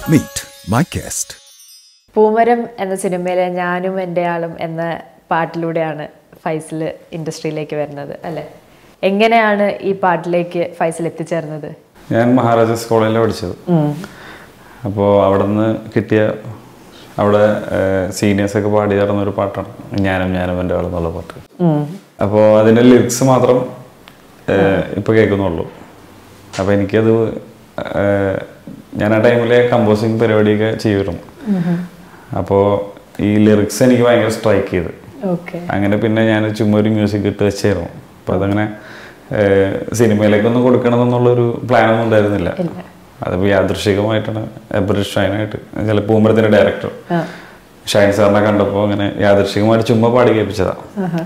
Meet my guest. പൂമരം എന്ന സിനിമയിലെ ഞാനും എൻ്റെ ആളും എന്ന പാട്ടിലൂടെയാണ് ഫൈസൽ ഇൻഡസ്ട്രിയിലേക്ക് വരുന്നത് അല്ലേ എങ്ങനെയാണ് ഈ പാട്ടിലേക്ക് ഫൈസൽ എത്തിച്ചേർന്നത് ഞാൻ മഹാരാജാസ് കോളേജിലാണ് പഠിച്ചത് അപ്പോൾ അവിടെ നിന്ന് കിട്ടിയ അവിടെ സീനിയേഴ്സൊക്കെ പാടി ചേർന്ന ഒരു പാട്ടാണ് ഞാനും ഞാനും എൻ്റെ ആളെന്നുള്ള പാട്ട് അപ്പോൾ അതിൻ്റെ ലിറിക്സ് മാത്രം ഇപ്പോൾ കേൾക്കുന്നുള്ളൂ അപ്പോൾ എനിക്കത് ഏഹ്, ഞാൻ ആ ടൈമിൽ കമ്പോസിങ് പരിപാടിയൊക്കെ ചെയ്യുമായിരുന്നു അപ്പോൾ ഈ ലിറിക്സ് എനിക്ക് ഭയങ്കര സ്ട്രൈക്ക് ചെയ്ത് ഓക്കെ അങ്ങനെ പിന്നെ ഞാൻ ചുമ്മാ ഒരു മ്യൂസിക് ഇട്ട് വെച്ചായിരുന്നു അപ്പോൾ അതങ്ങനെ ഏഹ്, സിനിമയിലേക്കൊന്നും കൊടുക്കണം എന്നുള്ളൊരു പ്ലാനൊന്നും ഉണ്ടായിരുന്നില്ല അതിപ്പോൾ യാദൃശികമായിട്ടാണ് എബ്രിഡ് ഷൈനായിട്ട് ചില പൂമ്പരത്തിൻ്റെ ഡയറക്ടർ ഷൈൻ സാറിനെ കണ്ടപ്പോൾ അങ്ങനെ യാദൃശികമായിട്ട് ചുമ്മാ പാടി കേൾപ്പിച്ചതാണ്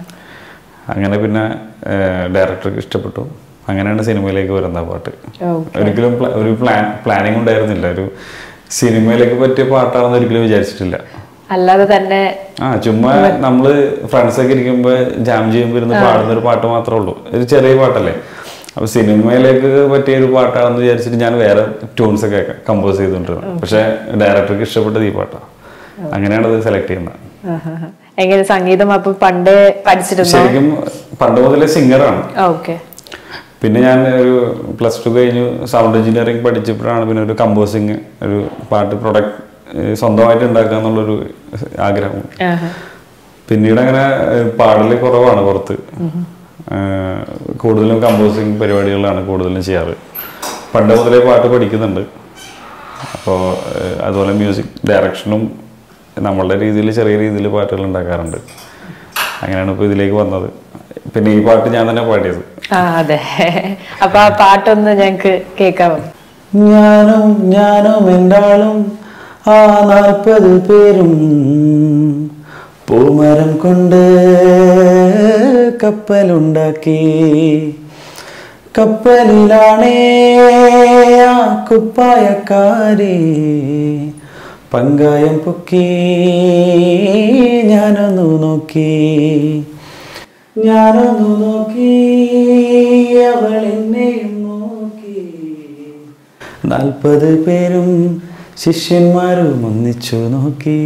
അങ്ങനെ പിന്നെ ഡയറക്ടർക്ക് ഇഷ്ടപ്പെട്ടു അങ്ങനെയാണ് സിനിമയിലേക്ക് വരുന്ന പാട്ട് ഓക്കെ ഒരിക്കലും പ്ല- ഒരു പ്ലാൻ പ്ലാനിങ് ഉണ്ടായിരുന്നില്ല ഒരു സിനിമയിലേക്ക് പറ്റിയ പാട്ടാണെന്ന് ഒരിക്കലും വിചാരിച്ചിട്ടില്ല അല്ലാതെ തന്നെ ആ ചുമ്മാ നമ്മള് ഫ്രണ്ട്സ് ഒക്കെ ഇരിക്കുമ്പോ ജാം ചെയ്യുമ്പോ ഇരുന്ന് പാടുന്ന ഒരു പാട്ട് മാത്രമേ ഉള്ളൂ ഒരു ചെറിയ പാട്ടല്ലേ അപ്പൊ സിനിമയിലേക്ക് പറ്റിയ ഒരു പാട്ടാണെന്ന് വിചാരിച്ചിട്ട് ഞാൻ വേറെ ട്യൂൺസ് ഒക്കെ കമ്പോസ് ചെയ്തുകൊണ്ടിരുന്നത് പക്ഷെ ഡയറക്ടർക്ക് ഇഷ്ടപ്പെട്ടത് ഈ പാട്ടാണ് അങ്ങനെയാണ് അത് സെലക്ട് ചെയ്യുന്നത് ആഹാഹാ. എങ്ങനെ സംഗീതം അപ്പൊ പണ്ടേ പഠിച്ചിരുന്നോ ശരിക്കും പണ്ട് മുതലേ സിംഗറാണ് ഓക്കെ പിന്നെ ഞാൻ ഒരു പ്ലസ് ടു കഴിഞ്ഞു സൗണ്ട് എഞ്ചിനീയറിംഗ് പഠിച്ചപ്പോഴാണ് പിന്നെ ഒരു കമ്പോസിങ് ഒരു പാട്ട് പ്രൊഡക്റ്റ് സ്വന്തമായിട്ട് ഉണ്ടാക്കുക എന്നുള്ളൊരു ആഗ്രഹം പിന്നീട് അങ്ങനെ ഏഹ്, പാടല് കുറവാണ് പുറത്ത് ഏഹ്, കൂടുതലും കമ്പോസിങ് പരിപാടികളാണ് കൂടുതലും ചെയ്യാറ് പണ്ട് മുതലേ പാട്ട് പഠിക്കുന്നുണ്ട് അപ്പോൾ അതുപോലെ മ്യൂസിക് ഡയറക്ഷനും നമ്മളുടെ രീതിയിൽ ചെറിയ രീതിയിൽ പാട്ടുകൾ ഉണ്ടാക്കാറുണ്ട് അങ്ങനെയാണ് ഇപ്പോൾ ഇതിലേക്ക് വന്നത് പിന്നെ ഈ പാട്ട് ഞാൻ തന്നെ പാടിയത് ആ അതെ അപ്പൊ ആ പാട്ടൊന്ന് ഞങ്ങക്ക് കേൾക്കാമോ ഞാനും ഞാനും എന്താളും ആ നാൽപ്പത് പേരും പൂമരം കൊണ്ട് കപ്പലുണ്ടാക്കി കപ്പലിലാണേ ആ കുപ്പായക്കാരി പങ്കായം പൊക്കി ഞാനൊന്നു നോക്കി ഞാനൊന്നു നോക്കി അവൾ എന്നെയും നോക്കി നാൽപ്പത് പേരും ശിഷ്യന്മാരും ഒന്നിച്ചു നോക്കി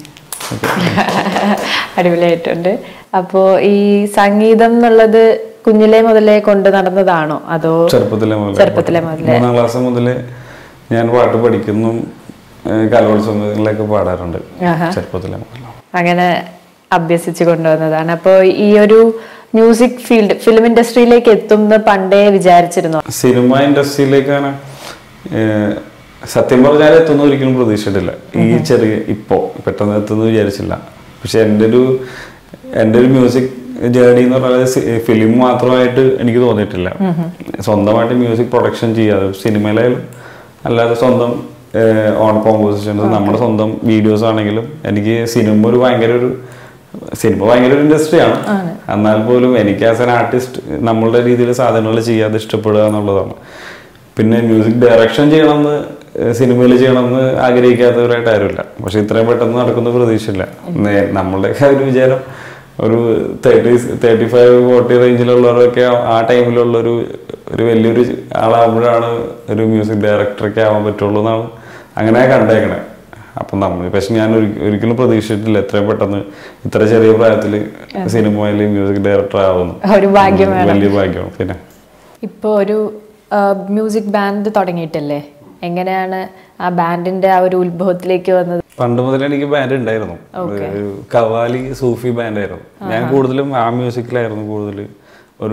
അടിപൊളിയായിട്ടുണ്ട് അപ്പോ ഈ സംഗീതം എന്നുള്ളത് കുഞ്ഞിലെ മുതലേ കൊണ്ട് നടന്നതാണോ അതോ ചെറുപ്പത്തിലെ മുതലേ ചെറുപ്പത്തിലെ മുതലേ മൂന്നാം ക്ലാസ് മുതൽ ഞാൻ പാട്ട് പഠിക്കുന്നു ഏഹ് കലോത്സവങ്ങളിലൊക്കെ പാടാറുണ്ട് ആഹാ. ചെറുപ്പത്തിലെ മുതൽ അങ്ങനെ അഭ്യസിച്ച് കൊണ്ടുവന്നതാണ് അപ്പോൾ ഈ ഒരു മ്യൂസിക് ഫീൽഡ് ഫിലിം ഇൻഡസ്ട്രിയിലേക്ക് എത്തുന്ന പണ്ടേ വിചാരിച്ചിരുന്നോ സിനിമ ഇൻഡസ്ട്രിയിലേക്കാണ് ഏഹ്, സത്യം പറഞ്ഞാൽ എത്തുന്ന ഒരിക്കലും പ്രതീക്ഷിച്ചിട്ടില്ല ഈ ചെറിയ ഇപ്പോ പെട്ടെന്ന് എത്തുന്നു വിചാരിച്ചില്ല പക്ഷെ എൻ്റെ ഒരു എൻ്റെ ഒരു മ്യൂസിക് ജേർണി എന്ന് പറഞ്ഞാൽ ഫിലിം മാത്രമായിട്ട് എനിക്ക് തോന്നിയിട്ടില്ല സ്വന്തമായിട്ട് മ്യൂസിക് പ്രൊഡക്ഷൻ ചെയ്യാതെ സിനിമയിലായാലും അല്ലാതെ സ്വന്തം ഓൺ കോമ്പോസിഷൻസ് നമ്മുടെ സ്വന്തം വീഡിയോസ് ആണെങ്കിലും എനിക്ക് സിനിമ ഒരു ഭയങ്കര ഒരു സിനിമ ഭയങ്കര ഒരു ഇൻഡസ്ട്രിയാണ് എന്നാൽ പോലും എനിക്ക് ആസ് എൻ ആർട്ടിസ്റ്റ് നമ്മളുടെ രീതിയിൽ സാധനങ്ങൾ ചെയ്യാതെ ഇഷ്ടപ്പെടുക എന്നുള്ളതാണ് പിന്നെ മ്യൂസിക് ഡയറക്ഷൻ ചെയ്യണമെന്ന് സിനിമയിൽ ചെയ്യണമെന്ന് ആഗ്രഹിക്കാത്തവരായിട്ട് ആരുമില്ല പക്ഷെ ഇത്രയും പെട്ടെന്ന് നടക്കുന്ന പ്രതീക്ഷയില്ല നേ- നമ്മളുടെയൊക്കെ ഒരു വിചാരം ഒരു തേർട്ടി തേർട്ടി ഫൈവ് ഫോർട്ടി റേഞ്ചിലുള്ളവരൊക്കെ ആ ടൈമിലുള്ള ഒരു ഒരു വലിയൊരു ആളാകുമ്പോഴാണ് ഒരു മ്യൂസിക് ഡയറക്ടറൊക്കെ ആവാൻ പറ്റുള്ളൂ എന്നാണ് അങ്ങനെ കണ്ടേക്കണേ അപ്പം നമ്മൾ പക്ഷെ ഞാൻ ഒരി- ഒരിക്കലും പ്രതീക്ഷിച്ചിട്ടില്ല എത്രയും പെട്ടെന്ന് ഇത്ര ചെറിയ പ്രായത്തിൽ സിനിമയിൽ മ്യൂസിക് ഡയറക്ടർ ആവുന്നു ഒരു ഭാഗ്യം വേണം വലിയ ഭാഗ്യമാണ് പിന്നെ ഇപ്പോൾ ഒരു മ്യൂസിക് ബാൻഡ് തുടങ്ങിയിട്ടല്ലേ എങ്ങനെയാണ് ആ ബാൻഡിന്റെ ആ ഒരു ഉത്ഭവത്തിലേക്ക് വന്നത് പണ്ട് മുതലേ എനിക്ക് ബാൻഡ് ഉണ്ടായിരുന്നു ഒരു കവാലി സൂഫി ബാൻഡായിരുന്നു ഞാൻ കൂടുതലും ആ മ്യൂസിക്കിലായിരുന്നു കൂടുതൽ ഒരു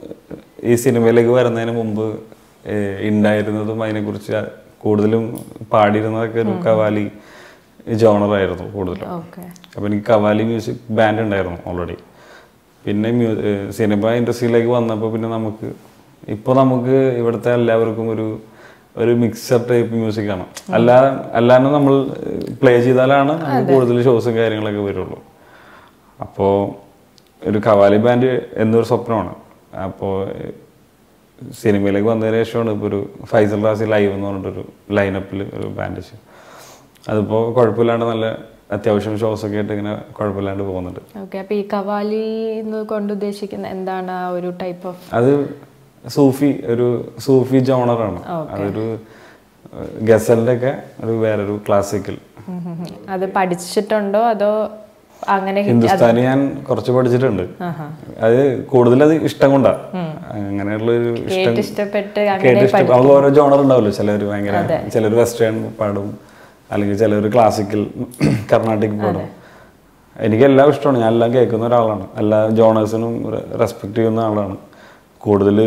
ഈ സിനിമയിലേക്ക് വരുന്നതിന് മുമ്പ് ഏഹ്, ഉണ്ടായിരുന്നതും അതിനെക്കുറിച്ച് കൂടുതലും പാടിയിരുന്നതൊക്കെ ഒരു കവാലി ജോണറായിരുന്നു കൂടുതലും ഓക്കെ അപ്പോൾ എനിക്ക് കവാലി മ്യൂസിക് ബാൻഡ് ഉണ്ടായിരുന്നു ഓൾറെഡി പിന്നെ മ്യൂ- ഏഹ് സിനിമ ഇൻഡസ്ട്രിയിലേക്ക് വന്നപ്പോൾ പിന്നെ നമുക്ക് ഇപ്പോൾ നമുക്ക് ഇവിടുത്തെ എല്ലാവർക്കും ഒരു ഒരു മിക്സർ ടൈപ്പ് മ്യൂസിക്കാണ് അല്ലാ അല്ലാണ്ട് നമ്മൾ പ്ലേ ചെയ്താലാണ് നമുക്ക് കൂടുതൽ ഷോസും കാര്യങ്ങളൊക്കെ വരുള്ളൂ അപ്പോൾ ഒരു കവാലി ബാൻഡ് എന്നൊരു സ്വപ്നമാണ് അപ്പോൾ സിനിമയിലേക്ക് വന്നതിന് ശേഷമാണ് ഇപ്പോൾ ഒരു ഫൈസൽ റാസി ലൈവ് എന്ന് പറഞ്ഞിട്ടൊരു ലൈനപ്പിൽ ഒരു ബാൻഡ് ചെയ്തു അതിപ്പോൾ കുഴപ്പമില്ലാണ്ട് നല്ല അത്യാവശ്യം ഷോസ് ഒക്കെ ആയിട്ട് ഇങ്ങനെ കുഴപ്പമില്ലാണ്ട് പോകുന്നുണ്ട് ഓക്കെ അപ്പൊ ഈ കവാലി എന്ന് കൊണ്ട് ഉദ്ദേശിക്കുന്ന എന്താണ് ആ ഒരു ടൈപ്പ് ഓഫ് അത് സൂഫി ഒരു സൂഫി ജോണറാണ് അതൊരു ഗസലിൻ്റെ ഒക്കെ ഒരു വേറൊരു ക്ലാസിക്കൽ ഉം ഉം ഉം. അത് പഠിച്ചിട്ടുണ്ടോ അതോ അങ്ങനെ കിട്ടി- ഹിന്ദുസ്ഥാനി ഞാൻ കുറച്ച് പഠിച്ചിട്ടുണ്ട് ആഹാ. അത് കൂടുതൽ അത് ഇഷ്ടം കൊണ്ടാ അങ്ങനെയുള്ള ഒരു ഇഷ്ടം കേട്ട് ഇഷ്ടപ്പെട്ട് അങ്ങനെ കേട്ട് ഇഷ്ടം നമുക്ക് ഓരോ ജോണർ ഉണ്ടാവല്ലോ ചിലർ ഭയങ്കര ചിലർ വെസ്റ്റേൺ പാടും അല്ലെങ്കിൽ ചിലർ ക്ലാസിക്കൽ കർണാട്ടിക് പാടും എനിക്ക് എല്ലാം ഇഷ്ടമാണ് ഞാൻ എല്ലാം കേൾക്കുന്ന ഒരാളാണ് എല്ലാ ജോണേഴ്സിനും റെസ്പെക്ട് ചെയ്യുന്ന ആളാണ് കൂടുതൽ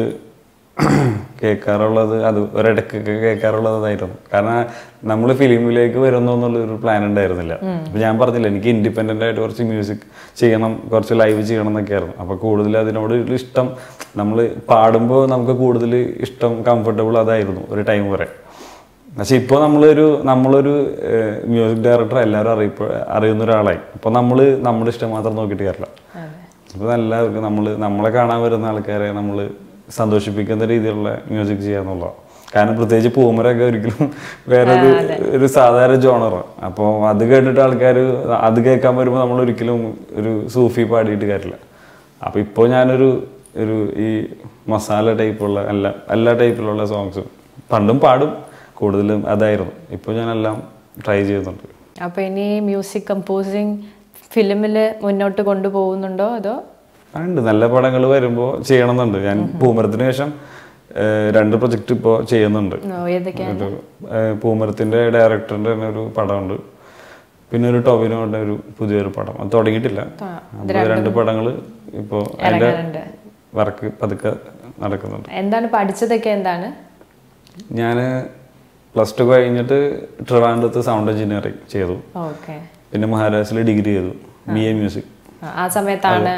കേൾക്കാറുള്ളത് അത് ഒരിടക്കൊക്കെ കേൾക്കാറുള്ളത് അതായിരുന്നു കാരണം നമ്മൾ ഫിലിമിലേക്ക് വരുന്നു എന്നുള്ളൊരു പ്ലാൻ ഉണ്ടായിരുന്നില്ല അപ്പൊ ഞാൻ പറഞ്ഞില്ല എനിക്ക് ഇൻഡിപെൻഡന്റ് ആയിട്ട് കുറച്ച് മ്യൂസിക് ചെയ്യണം കുറച്ച് ലൈവ് ചെയ്യണം എന്നൊക്കെ ആയിരുന്നു അപ്പൊ കൂടുതൽ അതിനോട് ഒരു ഇഷ്ടം നമ്മൾ പാടുമ്പോൾ നമുക്ക് കൂടുതൽ ഇഷ്ടം കംഫർട്ടബിൾ അതായിരുന്നു ഒരു ടൈം വരെ പക്ഷെ ഇപ്പോൾ നമ്മളൊരു നമ്മളൊരു മ്യൂസിക് ഡയറക്ടർ എല്ലാവരും അറിയപ്പോ അറിയുന്ന ഒരാളായി അപ്പോൾ നമ്മൾ നമ്മുടെ ഇഷ്ടം മാത്രം നോക്കിയിട്ട് കാര്യമില്ല അപ്പോൾ എല്ലാവർക്കും നമ്മൾ നമ്മളെ കാണാൻ വരുന്ന ആൾക്കാരെ നമ്മൾ സന്തോഷിപ്പിക്കുന്ന രീതിയിലുള്ള മ്യൂസിക് ചെയ്യാന്നുള്ളതാണ് കാരണം പ്രത്യേകിച്ച് പൂമരൊക്കെ ഒരിക്കലും വേറൊരു ഒരു സാധാരണ ജോണറാണ് അപ്പോൾ അത് കേട്ടിട്ട് ആൾക്കാർ അത് കേൾക്കാൻ വരുമ്പോൾ നമ്മൾ ഒരിക്കലും ഒരു സൂഫി പാടിയിട്ട് കാര്യമില്ല അപ്പോൾ ഇപ്പോൾ ഞാനൊരു ഒരു ഈ മസാല ടൈപ്പുള്ള എല്ലാ എല്ലാ ടൈപ്പിലുള്ള സോങ്സും പണ്ടും പാടും കൂടുതലും അതായിരുന്നു ഇപ്പോൾ ഞാനെല്ലാം ട്രൈ ചെയ്യുന്നുണ്ട് അപ്പൊ ഇനി മ്യൂസിക് കമ്പോസിങ് ഫിലിമില് മുന്നോട്ട് കൊണ്ടുപോകുന്നുണ്ടോ അതോ ആ, ഉണ്ട് നല്ല പടങ്ങൾ വരുമ്പോൾ ചെയ്യണമെന്നുണ്ട് ഞാൻ പൂമരത്തിന് ശേഷം ഏഹ്, രണ്ട് പ്രൊജക്റ്റ് ഇപ്പോൾ ചെയ്യുന്നുണ്ട് ഓ, ഏതൊക്കെയാ ഒരു ഏഹ്, പൂമരത്തിന്റെ ഡയറക്ടറിന്റെ തന്നെ ഒരു പടമുണ്ട് പിന്നെ ഒരു ടൊവിനോയുടെ ഒരു പുതിയൊരു പടം അത് തുടങ്ങിയിട്ടില്ല അപ്പോൾ രണ്ട് പടങ്ങൾ ഇപ്പോൾ അതിന്റെ ഇറങ്ങാനുണ്ട് വർക്ക് പതുക്കെ നടക്കുന്നുണ്ട് എന്താണ് പഠിച്ചതൊക്കെ എന്താണ് ഞാൻ പ്ലസ് ടു കഴിഞ്ഞിട്ട് ട്രിവാൻഡ്രത്ത് സൗണ്ട് എഞ്ചിനീയറിംഗ് ചെയ്തു ഓക്കെ പിന്നെ മഹാരാഷ്ട്രയിൽ ഡിഗ്രി ചെയ്തു ബി എ മ്യൂസിക് ആ സമയത്താണ്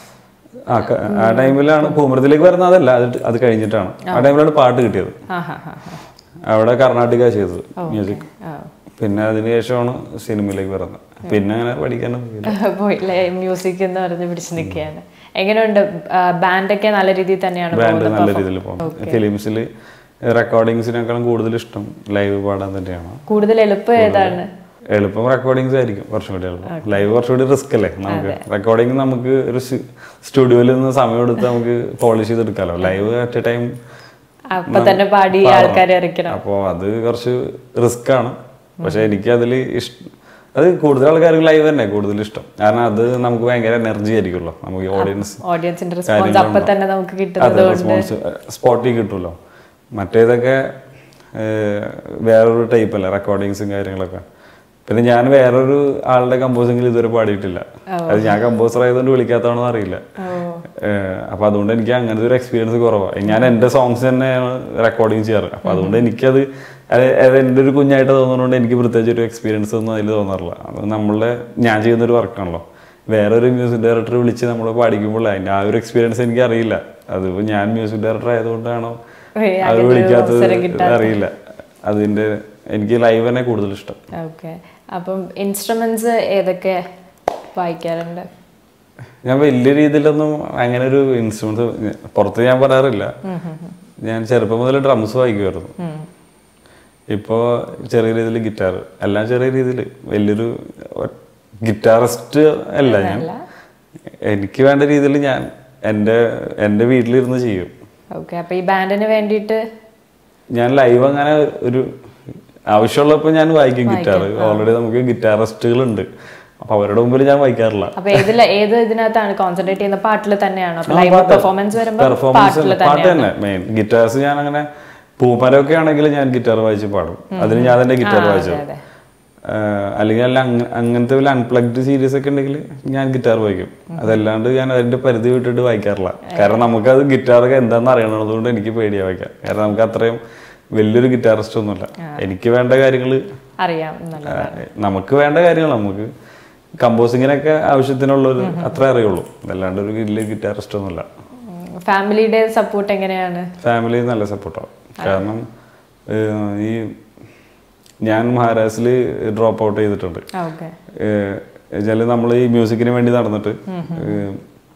ആ ക- ആ ടൈമിലാണ് പൂമരത്തിലേക്ക് വരുന്നത് അതല്ല അത് അത് കഴിഞ്ഞിട്ടാണ് ആ ടൈമിലാണ് പാട്ട് കിട്ടിയത് ആ ഹാ ഹാ ഹാ അവിടെ കർണാടക ചെയ്തത് മ്യൂസിക് ആ പിന്നെ അതിനുശേഷമാണ് സിനിമയിലേക്ക് വരുന്നത് പിന്നെ അങ്ങനെ പഠിക്കാനും പോയില്ല. പോയില്ലേ മ്യൂസിക് എന്ന് പറഞ്ഞ് പിടിച്ച് നിൽക്കുകയാണ് എങ്ങനെയുണ്ട് ബാൻഡൊക്കെ നല്ല രീതിയിൽ തന്നെയാണ് ബാൻഡ് പോകുന്നത് നല്ല രീതിയിൽ പോകും ഫിലിംസിൽ റെക്കോർഡിങ്സിനേക്കാളും കൂടുതൽ ഇഷ്ടം ലൈവ് പാടാൻ തന്നെയാണ് കൂടുതൽ എളുപ്പം ഏതാണ് എളുപ്പം റെക്കോർഡിങ്സ് ആയിരിക്കും കുറച്ചും കൂടി എളുപ്പം ലൈവ് കുറച്ചുകൂടി റിസ്ക് അല്ലേ നമുക്ക് റെക്കോർഡിങ് നമുക്ക് ഒരു സ്റ്റുഡിയോയിൽ നിന്ന് സമയം എടുത്ത് നമുക്ക് പോളിഷ് ചെയ്തെടുക്കാമല്ലോ ലൈവ് അറ്റ് എ ടൈം അപ്പൊ തന്നെ പാടി ആൾക്കാരെ അറിയിക്കണം അപ്പോൾ അത് കുറച്ച് റിസ്ക് ആണ് പക്ഷെ എനിക്ക് അതിൽ ഇഷ്ടം അത് കൂടുതൽ ആൾക്കാർക്ക് ലൈവ് തന്നെ കൂടുതൽ ഇഷ്ടം കാരണം അത് നമുക്ക് ഭയങ്കര എനർജി ആയിരിക്കുമല്ലോ നമുക്ക് ഓഡിയൻസ് ഓഡിയൻസിന്റെ റെസ്പോൺസ് അപ്പൊ തന്നെ നമുക്ക് കിട്ടുന്നത് അതെ റെസ്പോൺസ് സ്പോട്ടിൽ കിട്ടുമല്ലോ മറ്റേതൊക്കെ ഏഹ്, വേറൊരു ടൈപ്പ് അല്ല റെക്കോർഡിങ്സും കാര്യങ്ങളൊക്കെ പിന്നെ ഞാൻ വേറൊരു ആളുടെ കമ്പോസിംഗിൽ ഇതുവരെ പാടിയിട്ടില്ല അത് ഞാൻ കമ്പോസർ ആയതുകൊണ്ട് വിളിക്കാത്തതാണോ അറിയില്ല ഏഹ്, അപ്പൊ അതുകൊണ്ട് എനിക്ക് അങ്ങനത്തെ ഒരു എക്സ്പീരിയൻസ് കുറവാണ് ഞാൻ എൻ്റെ സോങ്സ് തന്നെയാണ് റെക്കോർഡിങ് ചെയ്യാറ് അപ്പൊ അതുകൊണ്ട് എനിക്കത് അത് അത് എൻ്റെ ഒരു കുഞ്ഞായിട്ട് തോന്നുന്നതുകൊണ്ട് എനിക്ക് പ്രത്യേകിച്ച് ഒരു എക്സ്പീരിയൻസ് ഒന്നും അതിൽ തോന്നാറില്ല അത് നമ്മളുടെ ഞാൻ ചെയ്യുന്ന ഒരു വർക്കാണല്ലോ വേറൊരു മ്യൂസിക് ഡയറക്ടർ വിളിച്ച് നമ്മൾ പാടിക്കുമ്പോൾ അതിൻ്റെ ആ ഒരു എക്സ്പീരിയൻസ് എനിക്ക് അറിയില്ല അതിപ്പോൾ ഞാൻ മ്യൂസിക് ഡയറക്ടർ ആയതുകൊണ്ടാണോ ഏയ് അത് അങ്ങനെ ഒരു വിളിക്കാത്തത് അവസരം കിട്ടാത്തത്. അറിയില്ല അതിന്റെ എനിക്ക് ലൈവ് തന്നെ കൂടുതൽ ഇഷ്ടം ഓക്കെ അപ്പം ഇൻസ്ട്രുമെന്റ്സ് ഏതൊക്കെ വായിക്കാറുണ്ട് ഞാൻ വലിയ രീതിയിലൊന്നും അങ്ങനെ ഒരു ഇൻസ്ട്രുമെന്റ് പുറത്ത് ഞാൻ പറയാറില്ല ഞാൻ ചെറുപ്പം മുതൽ ഡ്രംസ് വായിക്കുമായിരുന്നു ഉം. ഇപ്പോൾ ചെറിയ രീതിയിൽ ഗിറ്റാർ എല്ലാം ചെറിയ രീതിയിൽ വലിയൊരു ഗിറ്റാറിസ്റ്റ് അല്ല ഞാൻ എനിക്ക് വേണ്ട രീതിയിൽ ഞാൻ എൻ്റെ എൻ്റെ വീട്ടിലിരുന്ന് ചെയ്യും ഓക്കെ അപ്പൊ ഈ ബാൻഡിന് വേണ്ടിയിട്ട് ഞാൻ ലൈവ് അങ്ങനെ ഒരു ആവശ്യമുള്ളപ്പോൾ ഞാൻ വായിക്കും ഗിറ്റാർ ഓൾറെഡി നമുക്ക് ഗിറ്റാറിസ്റ്റുകളുണ്ട് അപ്പൊ അവരുടെ മുമ്പിൽ ഞാൻ വായിക്കാറില്ല അപ്പൊ ഏതില ഏത് ഇതിനകത്താണ് കോൺസെൻട്രേറ്റ് ചെയ്യുന്ന പാട്ടിൽ തന്നെയാണോ അപ്പൊ ലൈവ് പെർഫോമൻസ് വരുമ്പോൾ പെർഫോമൻസ് പാട്ടിൽ പാട്ട് തന്നെ മെയിൻ ഗിറ്റാർസ് ഞാൻ അങ്ങനെ പൂമരമൊക്കെ ആണെങ്കിൽ ഞാൻ ഗിറ്റാർ വായിച്ച് പാടും അതിന് ഞാൻ തന്നെ ഗിറ്റാർ വായിച്ചു അതെ. അല്ലെങ്കിൽ അല്ല അങ്ങ- അങ്ങനത്തെ വല്ല അൺപ്ലഗ്ഡ് സീരീസ് ഒക്കെ ഉണ്ടെങ്കിൽ ഞാൻ ഗിറ്റാർ വായിക്കും അതല്ലാണ്ട് ഞാൻ അതിന്റെ പരിധി വിട്ടിട്ട് വായിക്കാറില്ല കാരണം നമുക്കത് ഗിറ്റാറൊക്കെ എന്താണെന്ന് അറിയണതുകൊണ്ട് എനിക്ക് പേടിയാ വായിക്കാം കാരണം നമുക്ക് അത്രയും വലിയൊരു ഗിറ്റാറിസ്റ്റ് ഒന്നുമില്ല എനിക്ക് വേണ്ട കാര്യങ്ങൾ അറിയാം നല്ല നമുക്ക് വേണ്ട കാര്യങ്ങൾ നമുക്ക് കമ്പോസിങ്ങിനൊക്കെ ആവശ്യത്തിനുള്ളൊരു അത്ര അറിയുള്ളൂ അല്ലാണ്ട് ഒരു വലിയ ഗിറ്റാറിസ്റ്റ് ഒന്നുമില്ല ഫാമിലിയുടെ സപ്പോർട്ട് എങ്ങനെയാണ് ഫാമിലി നല്ല സപ്പോർട്ടാണ് കാരണം ഏഹ്, ഈ ഞാൻ മഹാരാഷ്ട്രയിൽ ഡ്രോപ്പ് ഔട്ട് ചെയ്തിട്ടുണ്ട് ഓക്കെ വെച്ചാൽ നമ്മൾ ഈ മ്യൂസിക്കിന് വേണ്ടി നടന്നിട്ട് ഏഹ്,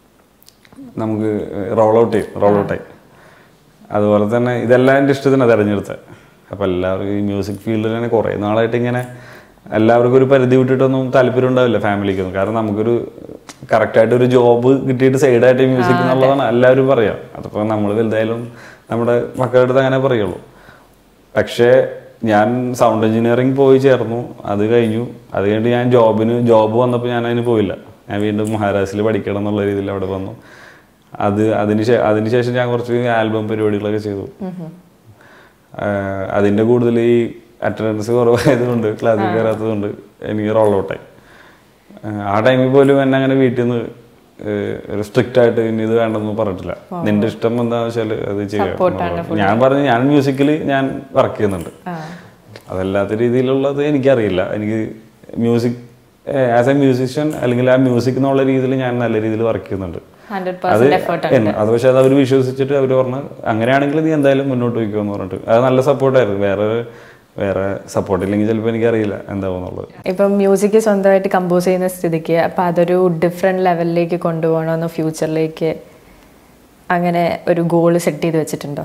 നമുക്ക് റോൾ ഔട്ട് ചെയ്യും റോൾ ഔട്ടായി അതുപോലെ തന്നെ ഇതെല്ലാം എൻ്റെ ഇഷ്ടത്തിനാണ് തിരഞ്ഞെടുത്തത് അപ്പം എല്ലാവർക്കും ഈ മ്യൂസിക് ഫീൽഡിൽ തന്നെ കുറേ നാളായിട്ട് ഇങ്ങനെ എല്ലാവർക്കും ഒരു പരിധി വിട്ടിട്ടൊന്നും താല്പര്യം ഉണ്ടാവില്ല ഫാമിലിക്കൊന്നും കാരണം നമുക്കൊരു കറക്റ്റായിട്ട് ഒരു ജോബ് കിട്ടിയിട്ട് സൈഡായിട്ട് മ്യൂസിക് എന്നുള്ളതാണ് എല്ലാവരും പറയാം അതിപ്പോൾ നമ്മൾ വലുതായാലും നമ്മുടെ മക്കളുടെ അടുത്ത് അങ്ങനെ പറയുള്ളൂ പക്ഷേ ഞാൻ സൗണ്ട് എഞ്ചിനീയറിംഗ് പോയി ചേർന്നു അത് കഴിഞ്ഞു അത് കഴിഞ്ഞിട്ട് ഞാൻ ജോബിന് ജോബ് വന്നപ്പോൾ ഞാൻ അതിന് പോയില്ല ഞാൻ വീണ്ടും മഹാരാഷ്ട്രയിൽ പഠിക്കണം എന്നുള്ള രീതിയിൽ അവിടെ വന്നു അത് അതിന് ശേ- അതിനുശേഷം ഞാൻ കുറച്ച് ആൽബം പരിപാടികളൊക്കെ ചെയ്തു ആഹ് അതിന്റെ കൂടുതൽ ഈ അറ്റൻഡൻസ് കുറവായതുകൊണ്ട് ക്ലാസ്സിൽ കയറാത്തതുകൊണ്ട് എനിക്ക് റോൾ ഔട്ടായി ആ ടൈമിൽ പോലും എന്നെ അങ്ങനെ വീട്ടിൽ നിന്ന് ഒരു സ്ട്രിക്റ്റ് ആയിട്ട് ഇനി ഇത് വേണ്ടെന്ന് പറഞ്ഞിട്ടില്ല നിന്റെ ഇഷ്ടം എന്താണെന്ന് വെച്ചാൽ അത് ചെയ്യാം ഞാൻ പറഞ്ഞു ഞാൻ മ്യൂസിക്കിൽ ഞാൻ വർക്ക് ചെയ്യുന്നുണ്ട് അതല്ലാത്ത രീതിയിലുള്ളത് എനിക്കറിയില്ല എനിക്ക് മ്യൂസിക് ആസ് എ മ്യൂസിഷ്യൻ അല്ലെങ്കിൽ ആ മ്യൂസിക് എന്നുള്ള രീതിയിൽ ഞാൻ നല്ല രീതിയിൽ വർക്ക് ചെയ്യുന്നുണ്ട് ഹൺഡ്രഡ് അത് പെർസെന്റ് എഫേർട്ട് എന്നെ- അത് പക്ഷെ അത് അവർ വിശ്വസിച്ചിട്ട് അവർ പറഞ്ഞു അങ്ങനെയാണെങ്കിൽ നീ എന്തായാലും മുന്നോട്ട് പോയിക്കോന്ന് പറഞ്ഞിട്ട് അത് നല്ല സപ്പോർട്ടായിരുന്നു വേറെ വേറെ സപ്പോർട്ട് ഇല്ലെങ്കിൽ ചിലപ്പോൾ എനിക്കറിയില്ല എന്താവുന്നുള്ളത് ഇപ്പം മ്യൂസിക് സ്വന്തമായിട്ട് കമ്പോസ് ചെയ്യുന്ന സ്ഥിതിക്ക് അപ്പം അതൊരു ഡിഫറെൻറ്റ് ലെവലിലേക്ക് കൊണ്ടുപോകണമെന്ന് ഫ്യൂച്ചറിലേക്ക് അങ്ങനെ ഒരു ഗോൾ സെറ്റ് ചെയ്ത് വെച്ചിട്ടുണ്ടോ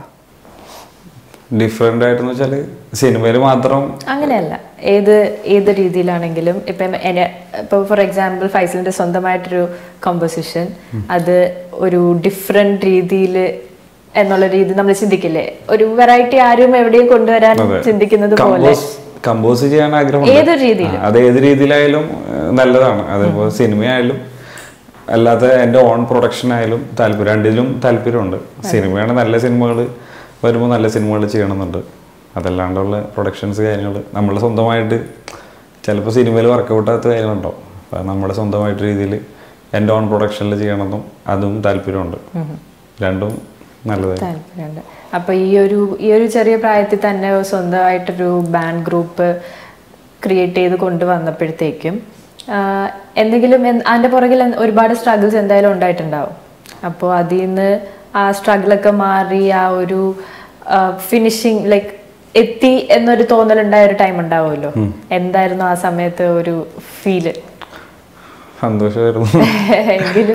ഡിഫറെൻ്റ് ആയിട്ടെന്ന് വെച്ചാൽ സിനിമയിൽ മാത്രം അങ്ങനെയല്ല ഏത് ഏത് രീതിയിലാണെങ്കിലും ഇപ്പം എന്നെ ഇപ്പോൾ ഫോർ എക്സാമ്പിൾ ഫൈസലിന്റെ സ്വന്തമായിട്ടൊരു കമ്പോസിഷൻ അത് ഒരു ഡിഫറെന്റ് രീതിയിൽ എന്നുള്ള രീതി നമ്മൾ ചിന്തിക്കില്ലേ ഒരു വെറൈറ്റി ആരും എവിടെയും കൊണ്ടുവരാൻ ചിന്തിക്കുന്നത് പോലെ കമ്പോസ് ചെയ്യാൻ ആഗ്രഹമുണ്ട് ഏതൊരു രീതിയിലും. ആ, അത് ഏത് രീതിയിലായാലും ഏഹ്, നല്ലതാണ് അതിപ്പോൾ സിനിമയായാലും അല്ലാതെ എൻ്റെ ഓൺ പ്രൊഡക്ഷൻ ആയാലും താല്പര്യം രണ്ടിലും താല്പര്യമുണ്ട് സിനിമയാണ് നല്ല സിനിമകൾ വരുമ്പോൾ നല്ല സിനിമകൾ ചെയ്യണമെന്നുണ്ട് അതല്ലാണ്ടുള്ള പ്രൊഡക്ഷൻസ് കാര്യങ്ങൾ നമ്മൾ സ്വന്തമായിട്ട് ചിലപ്പോൾ സിനിമയിൽ വർക്കൗട്ടാത്ത കാര്യങ്ങളുണ്ടാവും അപ്പം നമ്മുടെ സ്വന്തമായിട്ട് രീതിയിൽ എൻ്റെ ഓൺ പ്രൊഡക്ഷനിൽ ചെയ്യണമെന്നും അതും താല്പര്യമുണ്ട് രണ്ടും നല്ലതായി താല്പര്യമുണ്ട് അപ്പൊ ഈ ഒരു ഈ ഒരു ചെറിയ പ്രായത്തിൽ തന്നെ സ്വന്തമായിട്ടൊരു ബാൻഡ് ഗ്രൂപ്പ് ക്രിയേറ്റ് ചെയ്ത് കൊണ്ടുവന്നപ്പോഴത്തേക്കും ആഹ്, എന്തെങ്കിലും എന്ത്- അതിന്റെ പുറകിൽ എന്ത് ഒരുപാട് സ്ട്രഗിൾസ് എന്തായാലും ഉണ്ടായിട്ടുണ്ടാവും അപ്പോൾ അതിൽ നിന്ന് ആ സ്ട്രഗിളൊക്കെ മാറി ആ ഒരു ഫിനിഷിങ് ലൈക്ക് എത്തി എന്നൊരു തോന്നലുണ്ടായ ഒരു ടൈം ഉണ്ടാവുമല്ലോ എന്തായിരുന്നു ആ സമയത്ത് ഒരു ഫീല് സന്തോഷമായിരുന്നു എങ്കിലും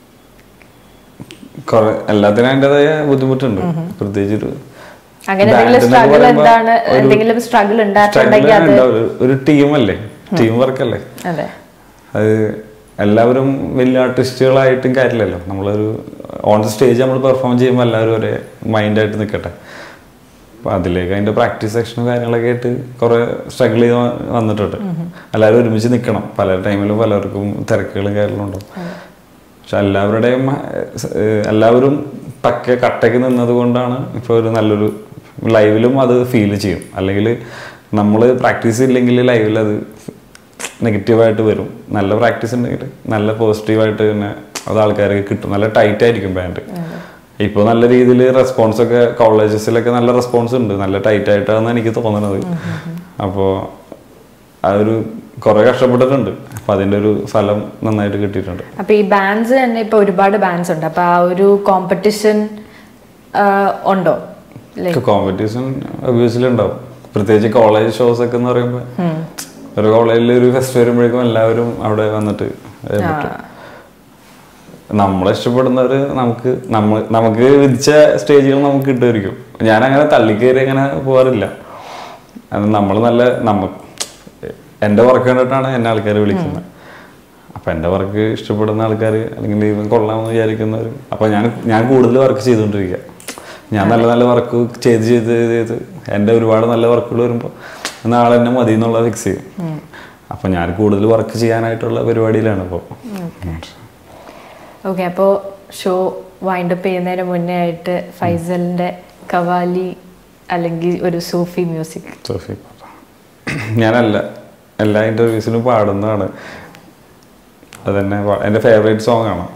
കുറെ എല്ലാത്തിനും അതിൻ്റെതായ ബുദ്ധിമുട്ടുണ്ട് പ്രത്യേകിച്ച് ഒരു അങ്ങനെ band എന്തെങ്കിലും എന്നൊക്കെ സ്ട്രഗിൾ പറയുമ്പോ എന്താണ് ഒരു എന്തെങ്കിലും സ്ട്രഗിൾ struggle ഉണ്ടായിട്ടുണ്ടെങ്കിൽ അത് ഉണ്ടാവും. ഒരു- ഒരു ടീമല്ലേ ടീം വർക്ക് അല്ലേ അതെ അത് എല്ലാവരും വലിയ ആർട്ടിസ്റ്റുകളായിട്ടും കാര്യമില്ലല്ലോ നമ്മളൊരു ഓൺ ദ സ്റ്റേജ് നമ്മൾ പെർഫോം ചെയ്യുമ്പോൾ എല്ലാവരും ഒരേ മൈൻഡായിട്ട് നിൽക്കട്ടെ അപ്പം അതിലേക്ക് അതിൻ്റെ പ്രാക്ടീസ് സെക്ഷനും കാര്യങ്ങളൊക്കെ ആയിട്ട് കുറേ സ്ട്രഗിൾ ചെയ്ത് വ- വന്നിട്ടുണ്ട് എല്ലാവരും ഒരുമിച്ച് നിൽക്കണം പല ടൈമിലും പലർക്കും തിരക്കുകളും കാര്യങ്ങളും ഉണ്ടാവും പക്ഷെ എല്ലാവരുടെയും ഏഹ്, എല്ലാവരും പക്ക കട്ടയ്ക്ക് നിന്നത് കൊണ്ടാണ് ഇപ്പോൾ ഒരു നല്ലൊരു ലൈവിലും അത് ഫീൽ ചെയ്യും അല്ലെങ്കിൽ നമ്മൾ പ്രാക്ടീസ് ഇല്ലെങ്കിൽ ലൈവിൽ അത് നെഗറ്റീവായിട്ട് വരും നല്ല പ്രാക്ടീസ് ഉണ്ടെങ്കിൽ നല്ല പോസിറ്റീവായിട്ട് തന്നെ അത് ആൾക്കാർക്ക് കിട്ടും നല്ല ടൈറ്റ് ആയിരിക്കും ബാൻഡ് ഇപ്പോൾ നല്ല രീതിയിൽ റെസ്പോൺസ് ഒക്കെ കോളേജസിലൊക്കെ നല്ല റെസ്പോൺസ് ഉണ്ട് നല്ല ടൈറ്റ് ആയിട്ടാണ് എനിക്ക് തോന്നുന്നത് അപ്പോൾ ആ ഒരു കുറെ കഷ്ടപ്പെട്ടിട്ടുണ്ട് അപ്പൊ അതിന്റെ ഒരു ഫലം നന്നായിട്ട് കിട്ടിയിട്ടുണ്ട് അപ്പൊ ഈ ബാൻഡ്സ് തന്നെ ഇപ്പൊ ഒരുപാട് ബാൻഡ്സ് ഉണ്ട് അപ്പൊ ആ ഒരു കോമ്പറ്റീഷൻ ഉണ്ടോ ലൈക്ക് കോമ്പറ്റീഷൻ ഒബ്വിയസ്ലി ഉണ്ടാവും പ്രത്യേകിച്ച് കോളേജ് ഷോസ് ഒക്കെ എന്ന് പറയുമ്പോൾ ഒരു കോളേജിൽ ഒരു ഫെസ്റ്റ് വരുമ്പോഴേക്കും എല്ലാവരും അവിടെ വന്നിട്ട് ഏ, പറ്റും. നമ്മളെ ഇഷ്ടപ്പെടുന്നവർ നമുക്ക് നമ്മൾ നമുക്ക് വിധിച്ച സ്റ്റേജുകൾ നമുക്ക് കിട്ടുമായിരിക്കും ഞാൻ അങ്ങനെ തള്ളിക്കയറി അങ്ങനെ പോകാറില്ല അത് നമ്മൾ നല്ല നമ്മ എൻ്റെ വർക്ക് കണ്ടിട്ടാണ് എന്നെ ആൾക്കാർ വിളിക്കുന്നത് അപ്പം എൻ്റെ വർക്ക് ഇഷ്ടപ്പെടുന്ന ആൾക്കാർ അല്ലെങ്കിൽ ഇവൻ കൊള്ളാമെന്ന് വിചാരിക്കുന്നവർ അപ്പം ഞാൻ ഞാൻ കൂടുതൽ വർക്ക് ചെയ്തുകൊണ്ടിരിക്കുക ഞാൻ നല്ല നല്ല വർക്ക് ചെയ്ത് ചെയ്ത് ചെയ്ത് ചെയ്ത് എൻ്റെ ഒരുപാട് നല്ല വർക്കുകൾ വരുമ്പോൾ നാളെ എന്നെ മതി എന്നുള്ളത് ഫിക്സ് ചെയ്യും അപ്പം ഞാൻ കൂടുതൽ വർക്ക് ചെയ്യാനായിട്ടുള്ള പരിപാടിയിലാണ് ഇപ്പോൾ ഓക്കെ അപ്പോൾ ഷോ വൈൻഡപ്പ് ചെയ്യുന്നതിന് മുന്നേ ആയിട്ട് ഫൈസലിന്റെ കവാലി അല്ലെങ്കിൽ ഒരു സൂഫി മ്യൂസിക് സോഫി ഞാനല്ല എല്ലാ ഇൻ്റർവ്യൂസിനും പാടുന്നതാണ് അതന്നെ പാ- എൻ്റെ ഫേവറേറ്റ് സോങ് ആണ്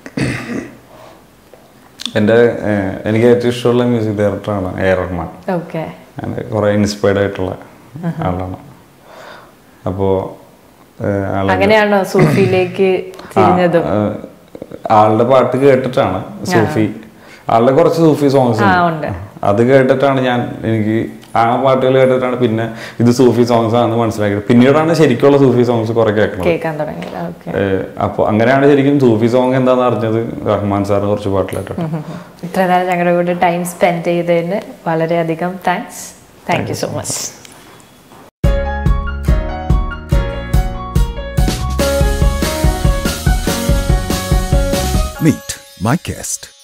എൻ്റെ ഏഹ്, എനിക്ക് ഏറ്റവും ഇഷ്ടമുള്ള മ്യൂസിക് ഡയറക്ടറാണ് എ ആർ റഹ്മാൻ ഓക്കെ ഞാൻ കുറേ ഇൻസ്പയർഡ് ആയിട്ടുള്ള ആളാണ് അപ്പോൾ ആളെ അങ്ങനെയാണോ സൂഫിയിലേക്ക് തിരിഞ്ഞതും ആ, ആളുടെ പാട്ട് കേട്ടിട്ടാണ് സൂഫി ആളുടെ കുറച്ച് സൂഫി സോങ്സ് ആ ഉണ്ട് അത് കേട്ടിട്ടാണ് ഞാൻ എനിക്ക് ആ പാട്ടുകൾ കേട്ടിട്ടാണ് പിന്നെ ഇത് സൂഫി സോങ്സ് ആണെന്ന് മനസ്സിലാക്കിയത് പിന്നീടാണ് ശരിക്കുള്ള സൂഫി സോങ്സ് കുറെ കേൾക്കുന്നത് കേൾക്കാൻ തുടങ്ങിയത് ഓക്കെ അപ്പോൾ അങ്ങനെയാണ് ശരിക്കും സൂഫി സോങ് എന്താണെന്ന് അറിഞ്ഞത് റഹ്മാൻ സാറിന് കുറച്ച് പാട്ടിലായിട്ട് ഇത്ര നേരം ഞങ്ങളുടെ കൂടെ ടൈം സ്പെൻഡ് ചെയ്തതിന് വളരെയധികം thanks thank you so much Meet my guest.